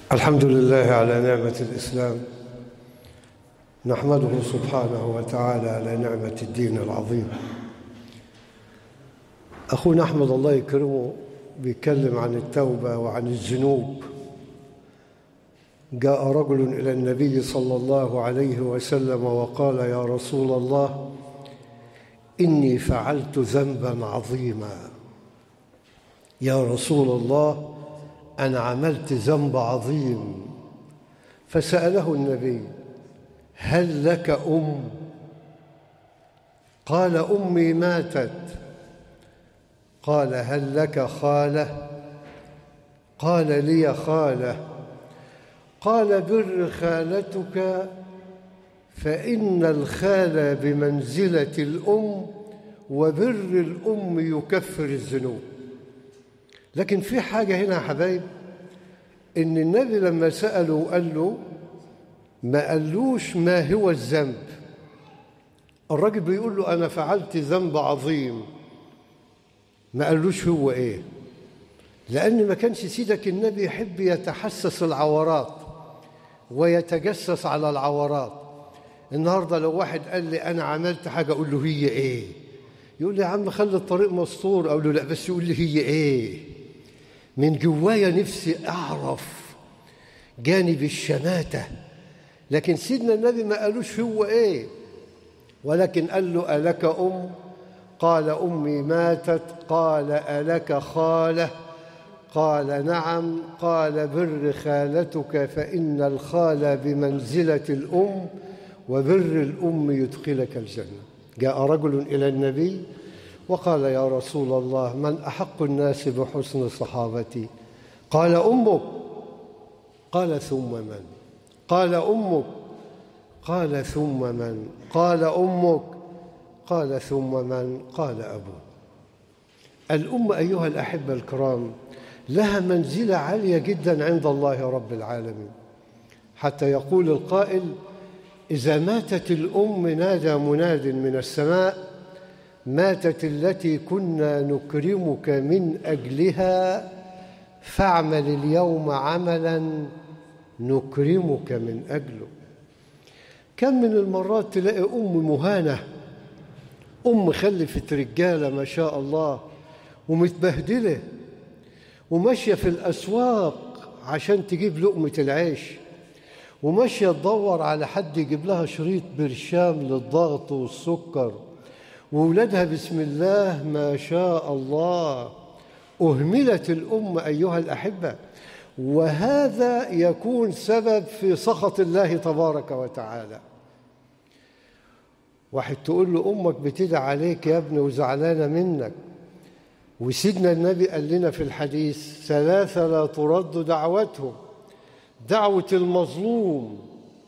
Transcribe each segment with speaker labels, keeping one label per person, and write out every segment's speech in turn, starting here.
Speaker 1: الحمد لله على نعمة الإسلام نحمده سبحانه وتعالى على نعمة الدين العظيم أخونا أحمد الله يكرمه بيتكلم عن التوبة وعن الذنوب جاء رجل إلى النبي صلى الله عليه وسلم وقال يا رسول الله إني فعلت ذنبا عظيما يا رسول الله أنا عملت ذنب عظيم فسأله النبي هل لك أم قال أمي ماتت قال هل لك خالة قال لي خالة قال بر خالتك فإن الخال بمنزلة الأم وبر الأم يكفر الذنوب لكن في حاجة هنا يا حبايب إن النبي لما سأله قال له ما قالوش ما هو الذنب الراجل بيقول له أنا فعلت ذنب عظيم ما قالوش هو إيه لأن ما كانش سيدك النبي يحب يتحسس العورات ويتجسس على العورات النهاردة لو واحد قال لي أنا عملت حاجة أقول له هي إيه يقول لي يا عم خلي الطريق مستور أقول له لا بس يقول لي هي إيه من جوايا نفسي أعرف جانب الشماتة لكن سيدنا النبي ما قالوش هو إيه ولكن قال له ألك أم قال أمي ماتت قال ألك خالة قال نعم قال بر خالتك فإن الخال بمنزلة الأم وبر الأم يدخلك الجنة جاء رجل إلى النبي وقال يا رسول الله من أحق الناس بحسن صحابتي قال أمك قال ثم من قال أمك قال ثم من قال أمك قال ثم من قال أبوك الأم أيها الأحبة الكرام لها منزلة عالية جدا عند الله رب العالمين حتى يقول القائل إذا ماتت الأم نادى مناد من السماء ماتت التي كنا نكرمك من أجلها فاعمل اليوم عملا نكرمك من أجله كم من المرات تلاقي أم مهانة أم خلفت رجالة ما شاء الله ومتبهدلة وماشية في الأسواق عشان تجيب لقمة العيش وماشية تدور على حد يجيب لها شريط برشام للضغط والسكر وولادها بسم الله ما شاء الله أهملت الأم أيها الأحبة وهذا يكون سبب في سخط الله تبارك وتعالى واحد تقول له أمك بتدعي عليك يا ابني وزعلانة منك وسيدنا النبي قال لنا في الحديث ثلاثة لا ترد دعوتهم دعوة المظلوم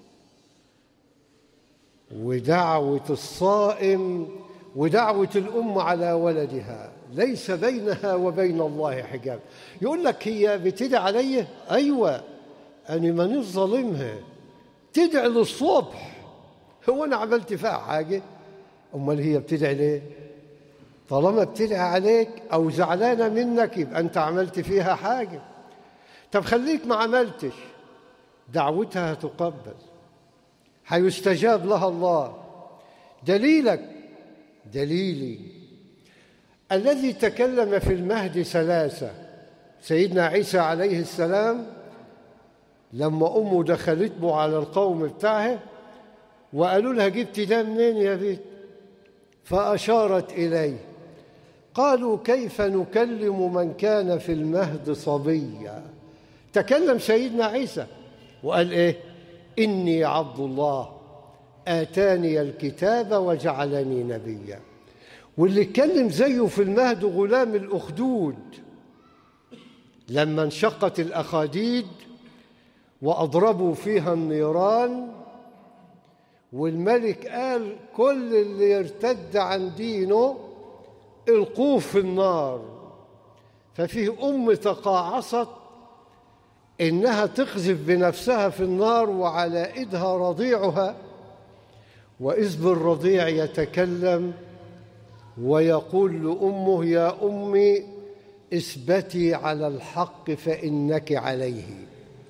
Speaker 1: ودعوة الصائم ودعوة الأم على ولدها ليس بينها وبين الله حجاب يقول لك هي بتدعي علي أيوة أنا مانيش ظالمها تدعي للصبح هو أنا عملت فيها حاجة أمال هي بتدعي ليه طالما بتدعي عليك أو زعلانة منك يبقى أنت عملت فيها حاجة طب خليك ما عملتش دعوتها تقبل هيستجاب لها الله دليلك دليلي الذي تكلم في المهد ثلاثة سيدنا عيسى عليه السلام لما أمه دخلت به على القوم بتاعه وقالوا لها جبت ده منين يا بيت فأشارت إليه قالوا كيف نكلم من كان في المهد صبيا تكلم سيدنا عيسى وقال إيه إني عبد الله آتاني الكتاب وجعلني نبيا واللي اتكلم زيه في المهد غلام الأخدود لما انشقت الأخاديد وأضربوا فيها النيران والملك قال كل اللي يرتد عن دينه القوه في النار ففيه أم تقاعصت إنها تقذف بنفسها في النار وعلى إيدها رضيعها وإذ بالرضيع يتكلم ويقول لأمه يا أمي اثبتي على الحق فإنك عليه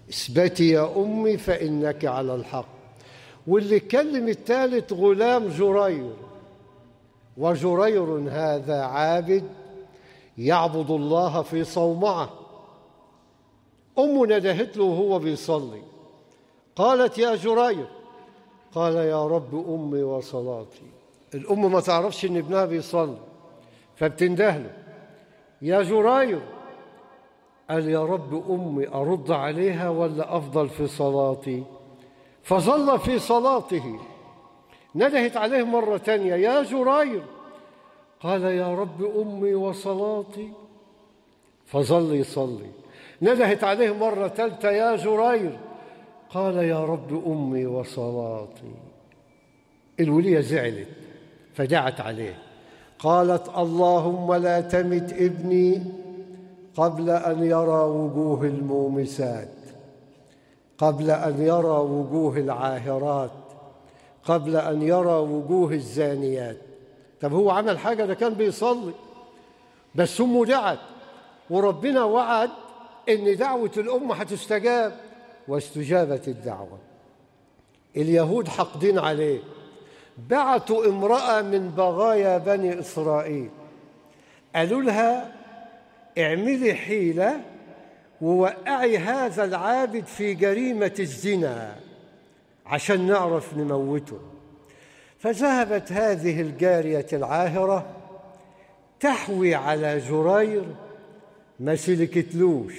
Speaker 1: اثبتي يا أمي فإنك على الحق واللي كلم الثالث غلام جرير وجرير هذا عابد يعبد الله في صومعة أمه ندهت له وهو بيصلي قالت يا جرير قال يا رب أمي وصلاتي الأم ما تعرفش إن ابنها بيصلي فبتنده له يا جرير قال يا رب أمي أرد عليها ولا أفضل في صلاتي فظل في صلاته ندهت عليه مرة تانية يا جرير قال يا رب أمي وصلاتي فظل يصلي ندهت عليه مرة ثالثة يا جرير قال يا رب أمي وصلاتي الولية زعلت فدعت عليه قالت اللهم لا تمت ابني قبل أن يرى وجوه المومسات قبل أن يرى وجوه العاهرات قبل أن يرى وجوه الزانيات طب هو عمل حاجة ده كان بيصلي بس أمه دعت وربنا وعد إن دعوة الأم هتستجاب واستجابت الدعوة اليهود حقدين عليه بعتوا امرأة من بغايا بني إسرائيل قالوا لها اعملي حيلة ووقعي هذا العابد في جريمة الزنا عشان نعرف نموته فذهبت هذه الجارية العاهرة تحوي على جرير ما سلكتلوش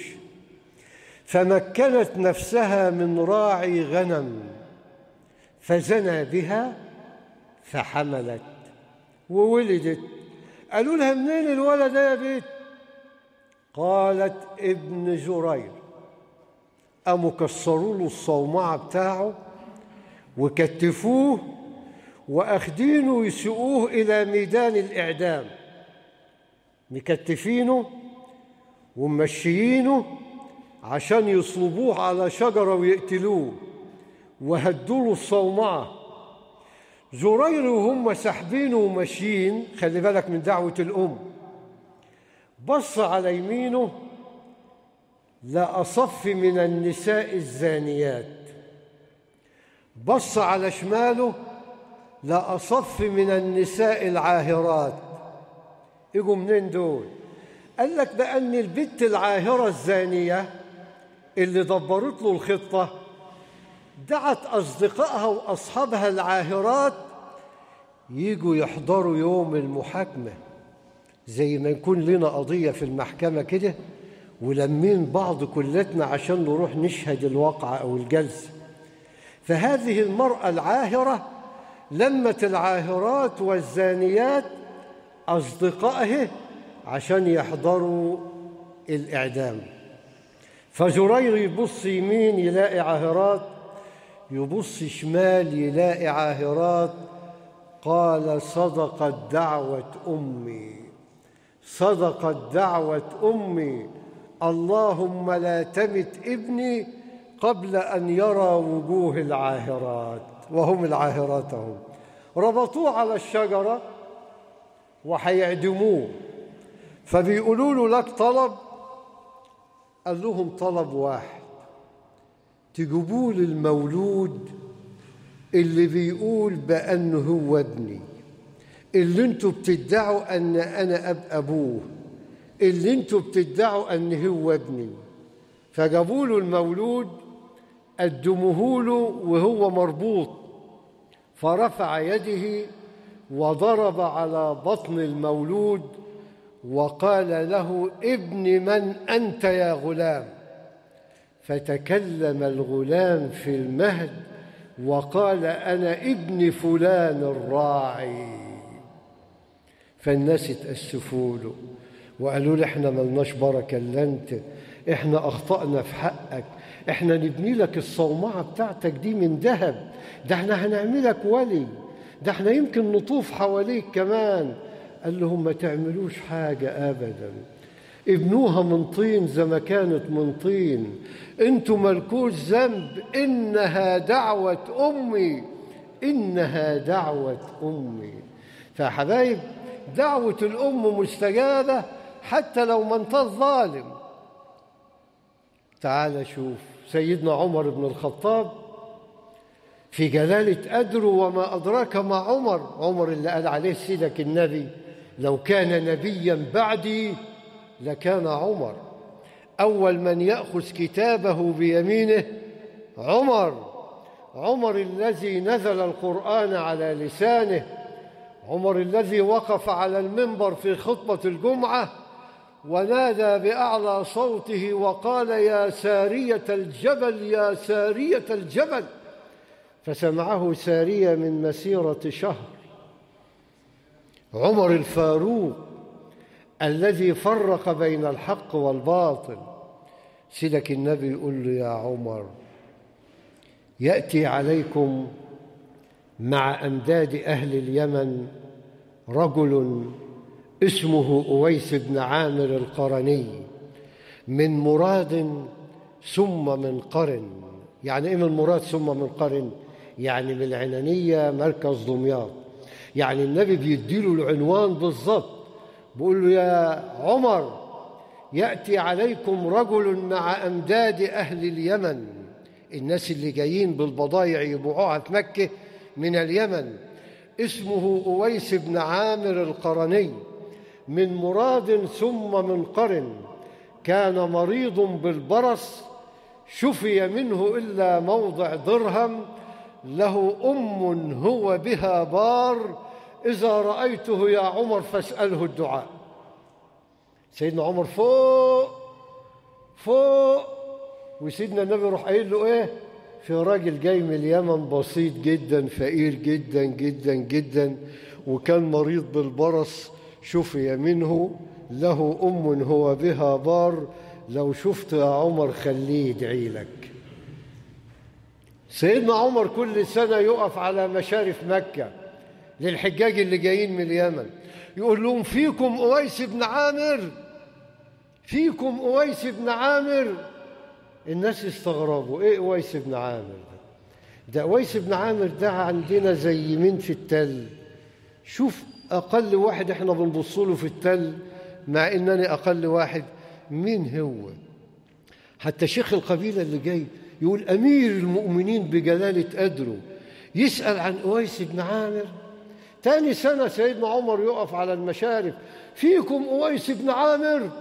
Speaker 1: فمكنت نفسها من راعي غنم فزنى بها فحملت وولدت قالوا لها منين الولد ده يا بيت قالت ابن جرير قاموا كسروا له الصومعه بتاعه وكتفوه واخدينه يسوقوه الى ميدان الاعدام مكتفينه وممشيينه عشان يصلبوه على شجره ويقتلوه وهدوا له الصومعه زرير وهم ساحبينه وماشيين خلي بالك من دعوه الام بص على يمينه لا أصف من النساء الزانيات بص على شماله لا أصف من النساء العاهرات يجوا منين دول قال لك بأن البت العاهرة الزانية اللي دبرت له الخطة دعت أصدقائها وأصحابها العاهرات يجوا يحضروا يوم المحاكمة زي ما يكون لنا قضية في المحكمة كده ولمين بعض كلتنا عشان نروح نشهد الواقعة أو الجلسة فهذه المرأة العاهرة لمت العاهرات والزانيات أصدقائه عشان يحضروا الإعدام فجرير يبص يمين يلاقي عاهرات يبص شمال يلاقي عاهرات قال صدقت دعوة أمي صدقت دعوة أمي اللهم لا تمت ابني قبل أن يرى وجوه العاهرات وهم العاهرات هم ربطوه على الشجرة وحيعدموه فبيقولوا له لك طلب قال لهم طلب واحد تجيبوا لي المولود اللي بيقول بأنه هو ابني اللي انتوا بتدعوا ان انا اب ابوه اللي انتوا بتدعوا ان هو ابني فجابوا له المولود قدموه له وهو مربوط فرفع يده وضرب على بطن المولود وقال له ابن من انت يا غلام فتكلم الغلام في المهد وقال انا ابن فلان الراعي فالناس اتأسفوا له وقالوا له احنا ملناش بركة الا انت احنا اخطأنا في حقك احنا نبني لك الصومعة بتاعتك دي من ذهب ده احنا هنعملك ولي ده احنا يمكن نطوف حواليك كمان قال لهم ما تعملوش حاجة ابدا ابنوها من طين زي ما كانت من طين انتوا ملكوش ذنب انها دعوة امي انها دعوة امي فحبايب دعوة الأم مستجابة حتى لو ما انت الظالم تعال شوف سيدنا عمر بن الخطاب في جلالة قدره وما أدراك ما عمر عمر اللي قال عليه سيدك النبي لو كان نبيا بعدي لكان عمر أول من يأخذ كتابه بيمينه عمر عمر الذي نزل القرآن على لسانه عمر الذي وقف على المنبر في خطبة الجمعة ونادى بأعلى صوته وقال يا سارية الجبل يا سارية الجبل فسمعه سارية من مسيرة شهر عمر الفاروق الذي فرق بين الحق والباطل سيدك النبي يقول له يا عمر يأتي عليكم مع أمداد أهل اليمن رجل اسمه أويس بن عامر القرني من مراد ثم من قرن يعني إيه من مراد ثم من قرن يعني من العنانية مركز دمياط يعني النبي بيديله العنوان بالظبط بيقول له يا عمر يأتي عليكم رجل مع أمداد أهل اليمن الناس اللي جايين بالبضايع يبيعوها في مكة من اليمن اسمه أويس بن عامر القرني من مراد ثم من قرن كان مريض بالبرص شفي منه إلا موضع درهم له أم هو بها بار إذا رأيته يا عمر فاسأله الدعاء سيدنا عمر فوق فوق وسيدنا النبي يروح قايل له ايه في راجل جاي من اليمن بسيط جدا فقير جدا جدا جدا وكان مريض بالبرص شفي منه له أم هو بها بار لو شفت يا عمر خليه يدعي لك سيدنا عمر كل سنة يقف على مشارف مكة للحجاج اللي جايين من اليمن يقول لهم فيكم أويس بن عامر فيكم أويس بن عامر الناس يستغربوا ايه أويس بن عامر ده ده أويس بن عامر ده عندنا زي مين في التل شوف أقل واحد احنا بنبص له في التل مع إنني أقل واحد مين هو حتى شيخ القبيلة اللي جاي يقول أمير المؤمنين بجلالة قدره يسأل عن أويس بن عامر تاني سنة سيدنا عمر يقف على المشارف فيكم أويس بن عامر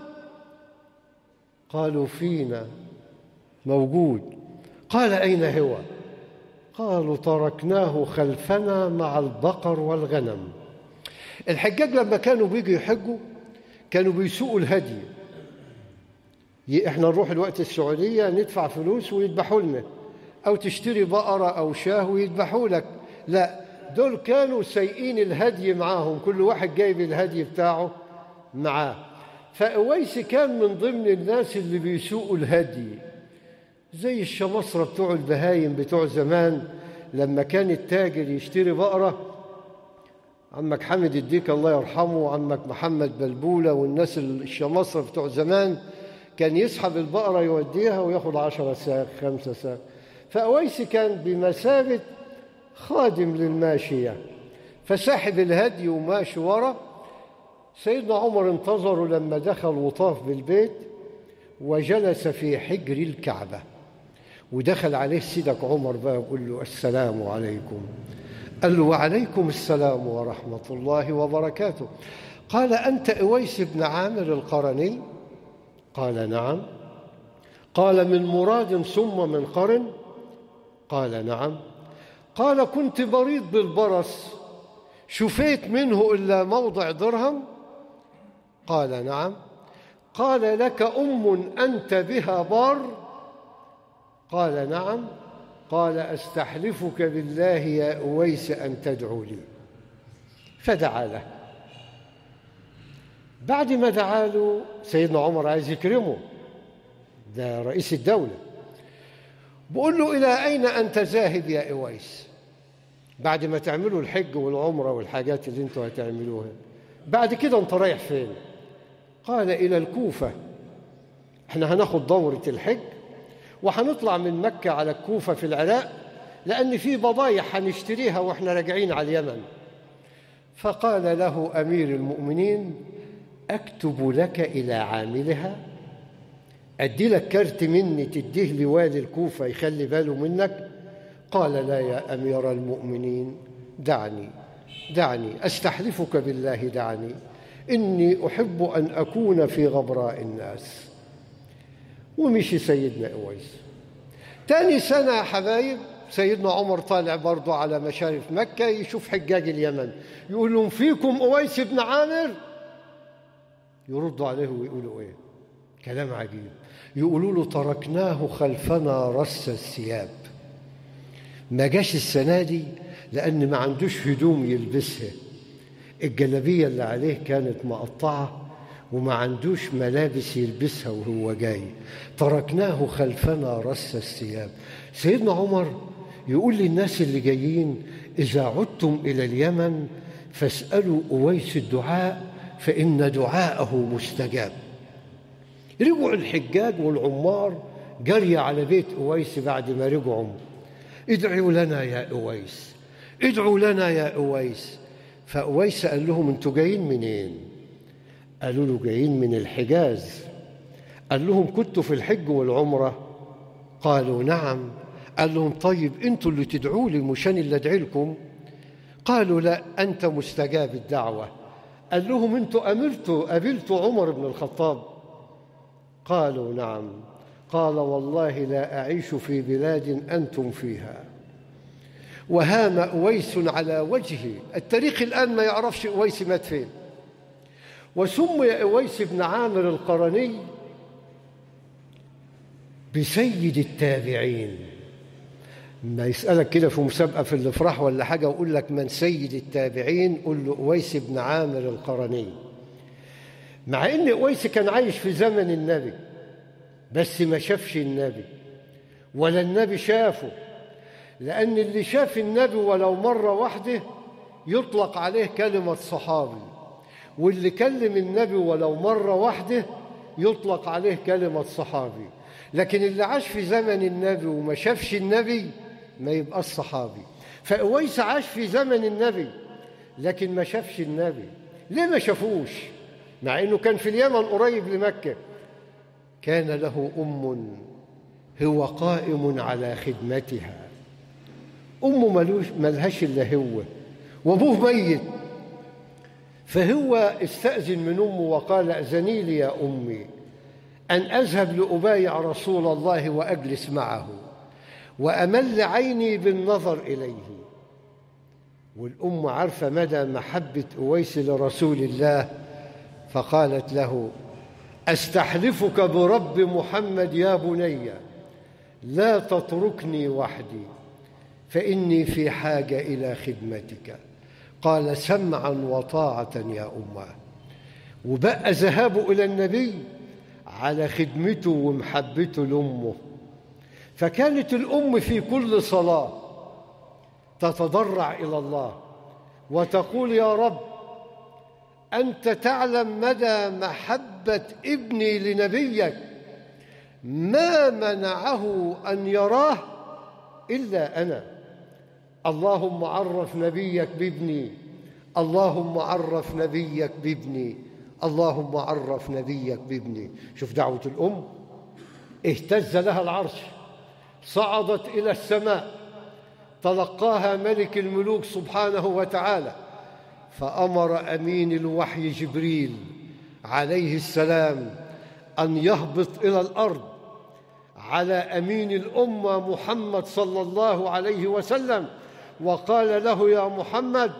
Speaker 1: قالوا فينا موجود قال أين هو قالوا تركناه خلفنا مع البقر والغنم الحجاج لما كانوا بيجوا يحجوا كانوا بيسوقوا الهدي احنا نروح الوقت السعودية ندفع فلوس ويذبحوا لنا أو تشتري بقرة أو شاه ويذبحوا لك لا دول كانوا سايقين الهدي معاهم كل واحد جايب الهدي بتاعه معاه فأويس كان من ضمن الناس اللي بيسوقوا الهدي زي الشمصرة بتوع البهايم بتوع زمان لما كان التاجر يشتري بقرة عمك حامد الديك الله يرحمه وعمك محمد بلبولة والناس الشمصرة بتوع زمان كان يسحب البقرة يوديها وياخد عشرة ساق خمسة ساق فأويس كان بمثابة خادم للماشية فساحب الهدي وماشي ورا سيدنا عمر انتظره لما دخل وطاف بالبيت وجلس في حجر الكعبة ودخل عليه سيدك عمر بقى يقول له السلام عليكم قال له وعليكم السلام ورحمة الله وبركاته قال أنت أويس بن عامر القرني قال نعم قال من مراد ثم من قرن قال نعم قال كنت مريض بالبرص شفيت منه إلا موضع درهم قال نعم قال لك أم أنت بها بار قال نعم قال أستحلفك بالله يا أويس أن تدعو لي فدعا له بعد ما دعا له سيدنا عمر عايز يكرمه ده رئيس الدولة بقول له إلى أين أنت ذاهب يا أويس بعد ما تعملوا الحج والعمرة والحاجات اللي انتوا هتعملوها بعد كده انت رايح فين قال إلى الكوفة احنا هناخد دورة الحج وهنطلع من مكة على الكوفة في العراق لأن في بضايع هنشتريها وإحنا راجعين على اليمن فقال له أمير المؤمنين أكتب لك إلى عاملها أدي لك كارت مني تديه لوالي الكوفة يخلي باله منك قال لا يا أمير المؤمنين دعني دعني أستحلفك بالله دعني إني أحب أن أكون في غبراء الناس ومشي سيدنا أويس تاني سنة يا حبايب سيدنا عمر طالع برضه على مشارف مكة يشوف حجاج اليمن يقول لهم فيكم أويس بن عامر يردوا عليه ويقولوا إيه كلام عجيب يقولوا له تركناه خلفنا رس الثياب ما جاش السنة دي لأن ما عندوش هدوم يلبسها الجلابية اللي عليه كانت مقطعة وما عندوش ملابس يلبسها وهو جاي تركناه خلفنا رس الثياب سيدنا عمر يقول للناس اللي جايين إذا عدتم إلى اليمن فاسألوا أويس الدعاء فإن دعاءه مستجاب رجعوا الحجاج والعمار جري على بيت أويس بعد ما رجعوا ادعوا لنا يا أويس ادعوا لنا يا أويس فأويس قال لهم انتوا جايين منين قالوا له جايين من الحجاز قال لهم كنتوا في الحج والعمرة قالوا نعم قال لهم طيب انتوا اللي تدعوا لي مشان اللي ادعي لكم قالوا لا انت مستجاب الدعوه قال لهم انتوا امرتوا قابلتوا عمر بن الخطاب قالوا نعم قال والله لا اعيش في بلاد انتم فيها وهام اويس على وجهه التاريخ الان ما يعرفش اويس مات فين وسمي اويس بن عامر القرني بسيد التابعين ما يسألك كده في مسابقة في الافراح ولا حاجة ويقول لك من سيد التابعين قول له أويس بن عامر القرني مع إن أويس كان عايش في زمن النبي بس ما شافش النبي ولا النبي شافه لأن اللي شاف النبي ولو مرة واحدة يطلق عليه كلمة صحابي واللي كلم النبي ولو مرة واحدة يطلق عليه كلمة صحابي لكن اللي عاش في زمن النبي وما شافش النبي ما يبقى الصحابي فأويس عاش في زمن النبي لكن ما شافش النبي ليه ما شافوش مع انه كان في اليمن قريب لمكة كان له أم هو قائم على خدمتها أمه ملوش ملهاش إلا هو وأبوه ميت فهو استأذن من أمه وقال أذني لي يا أمي أن أذهب لأبايع رسول الله وأجلس معه وأمل عيني بالنظر إليه والأم عارفة مدى محبة أويس لرسول الله فقالت له أستحلفك برب محمد يا بني لا تتركني وحدي فإني في حاجة إلى خدمتك قال سمعا وطاعة يا أمه وبقى ذهابه إلى النبي على خدمته ومحبته لأمه فكانت الأم في كل صلاة تتضرع إلى الله وتقول يا رب أنت تعلم مدى محبة ابني لنبيك ما منعه أن يراه إلا أنا اللهم عرف نبيك بابني اللهم عرف نبيك بابني اللهم عرف نبيك بابني شوف دعوة الأم اهتز لها العرش صعدت إلى السماء تلقاها ملك الملوك سبحانه وتعالى فأمر أمين الوحي جبريل عليه السلام أن يهبط إلى الأرض على أمين الأمة محمد صلى الله عليه وسلم وقال له يا محمد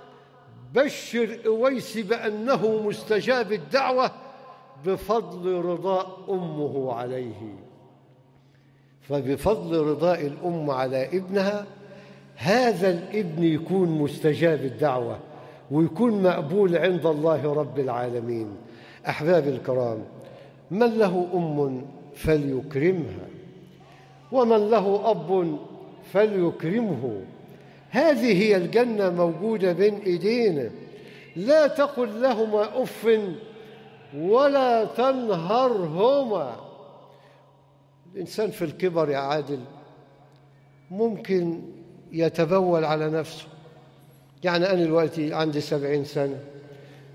Speaker 1: بشر أويس بأنه مستجاب الدعوة بفضل رضاء أمه عليه فبفضل رضاء الأم على ابنها هذا الابن يكون مستجاب الدعوة ويكون مقبول عند الله رب العالمين أحباب الكرام من له أم فليكرمها ومن له أب فليكرمه هذه هي الجنة موجودة بين إيدينا لا تقل لهما أف ولا تنهرهما الإنسان في الكبر يا عادل ممكن يتبول على نفسه يعني أنا دلوقتي عندي سبعين سنة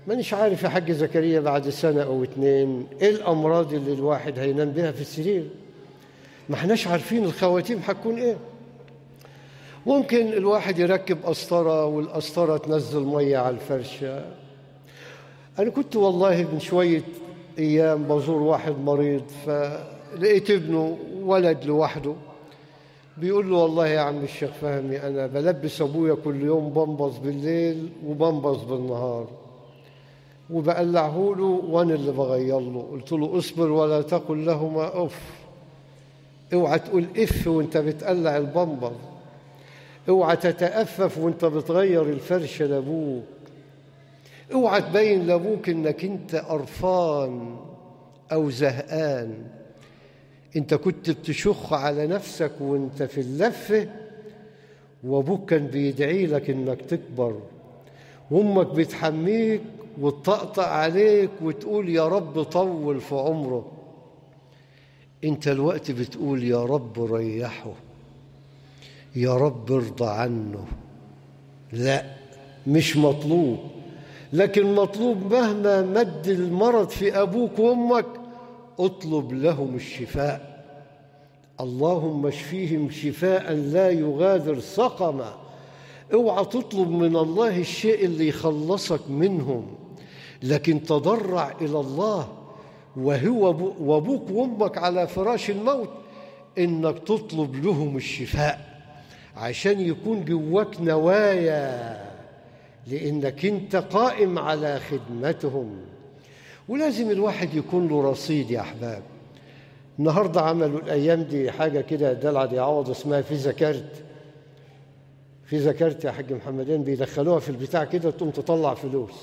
Speaker 1: مانيش عارف يا حاج زكريا بعد سنة أو اتنين إيه الأمراض اللي الواحد هينام بها في السرير ما احناش عارفين الخواتيم هتكون إيه ممكن الواحد يركب قسطرة والقسطرة تنزل مية على الفرشة أنا كنت والله من شوية أيام بزور واحد مريض فلقيت ابنه ولد لوحده بيقول له والله يا عم الشيخ فهمي أنا بلبس أبويا كل يوم بنبص بالليل وبنبص بالنهار وبقلعه له وأنا اللي بغير له قلت له اصبر ولا تقل لهما أف اوعى تقول اف وانت بتقلع البنبر اوعى تتأفف وانت بتغير الفرشة لابوك اوعى تبين لابوك انك انت قرفان او زهقان انت كنت بتشخ على نفسك وانت في اللفة وابوك كان بيدعي لك انك تكبر وامك بتحميك وتطقطق عليك وتقول يا رب طول في عمره انت الوقت بتقول يا رب ريحه يا رب ارضى عنه لا مش مطلوب لكن مطلوب مهما مد المرض في ابوك وامك اطلب لهم الشفاء اللهم اشفيهم شفاء لا يغادر سقما اوعى تطلب من الله الشيء اللي يخلصك منهم لكن تضرع الى الله وهو وابوك وامك على فراش الموت انك تطلب لهم الشفاء عشان يكون جواك نوايا لانك انت قائم على خدمتهم ولازم الواحد يكون له رصيد يا احباب النهارده عملوا الايام دي حاجه كده دلع دي عوض اسمها في زكرت في زكرت يا حاج محمدين بيدخلوها في البتاع كده تقوم تطلع فلوس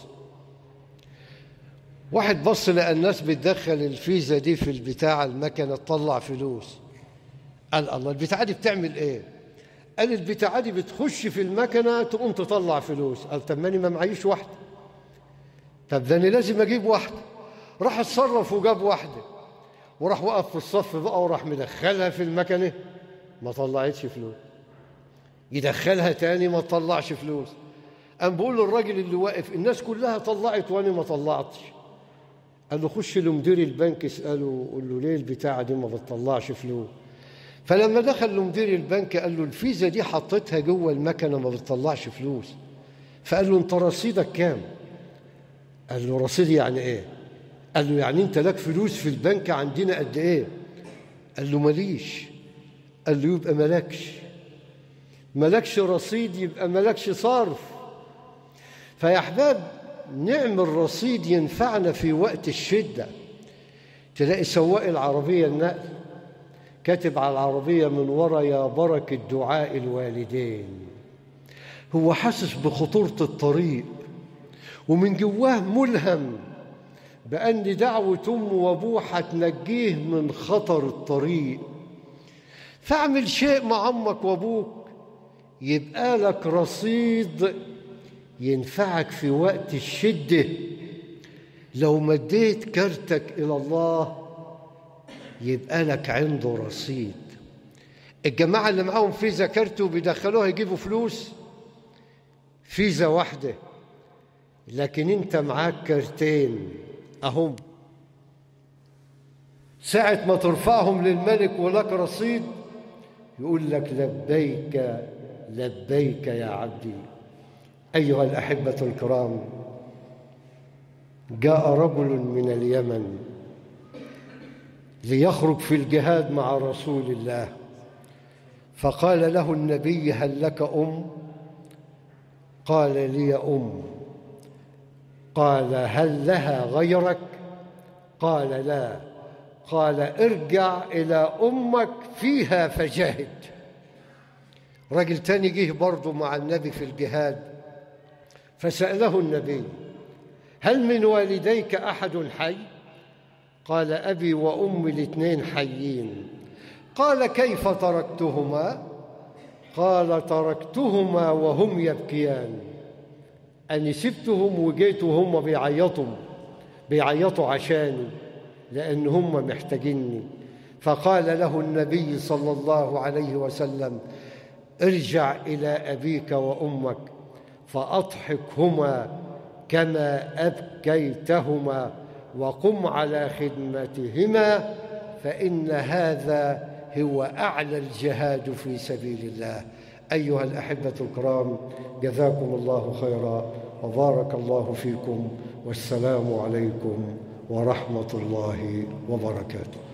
Speaker 1: واحد بص لقى الناس بتدخل الفيزا دي في البتاع المكنه تطلع فلوس قال الله البتاعه دي بتعمل ايه قال البتاعه دي بتخش في المكنه تقوم تطلع فلوس قال طب ماني ما معيش واحده طب ده انا لازم اجيب واحده راح اتصرف وجاب واحده وراح وقف في الصف بقى وراح مدخلها في المكنه ما طلعتش فلوس يدخلها تاني ما تطلعش فلوس قام بقول للراجل اللي واقف الناس كلها طلعت وانا ما طلعتش قال له خش لمدير البنك اساله قول له ليه البتاعه دي ما بتطلعش فلوس فلما دخل لمدير البنك قال له الفيزا دي حطيتها جوه المكنه ما بتطلعش فلوس فقال له انت رصيدك كام قال له رصيدي يعني ايه قال له يعني انت لك فلوس في البنك عندنا قد ايه قال له ماليش قال له يبقى مالكش مالكش رصيد يبقى مالكش صرف فيا احباب نعمل رصيد ينفعنا في وقت الشده تلاقي سواق العربيه النقل كاتب على العربيه من ورا يا بركه دعاء الوالدين هو حاسس بخطوره الطريق ومن جواه ملهم بأن دعوة أمه وأبوه هتنجيه من خطر الطريق فاعمل شيء مع أمك وأبوك يبقى لك رصيد ينفعك في وقت الشدة لو مديت كارتك إلى الله يبقى لك عنده رصيد الجماعة اللي معاهم فيزا كارته بيدخلوها يجيبوا فلوس فيزا واحدة لكن انت معاك كارتين اهم ساعة ما ترفعهم للملك ولك رصيد يقول لك لبيك لبيك يا عبدي أيها الأحبة الكرام جاء رجل من اليمن ليخرج في الجهاد مع رسول الله فقال له النبي هل لك أم قال لي أم قال هل لها غيرك قال لا قال ارجع إلى أمك فيها فجاهد رجل تاني جه برضه مع النبي في الجهاد فسأله النبي هل من والديك أحد حي قال أبي وأمي الاثنين حيين قال كيف تركتهما قال تركتهما وهم يبكيان أني سبتهم وجيت وهم بيعيطوا بيعيطوا عشاني لأن هم محتاجيني فقال له النبي صلى الله عليه وسلم ارجع إلى أبيك وأمك فأضحكهما كما أبكيتهما وقم على خدمتهما فإن هذا هو أعلى الجهاد في سبيل الله أيها الأحبة الكرام جزاكم الله خيرا وبارك الله فيكم والسلام عليكم ورحمة الله وبركاته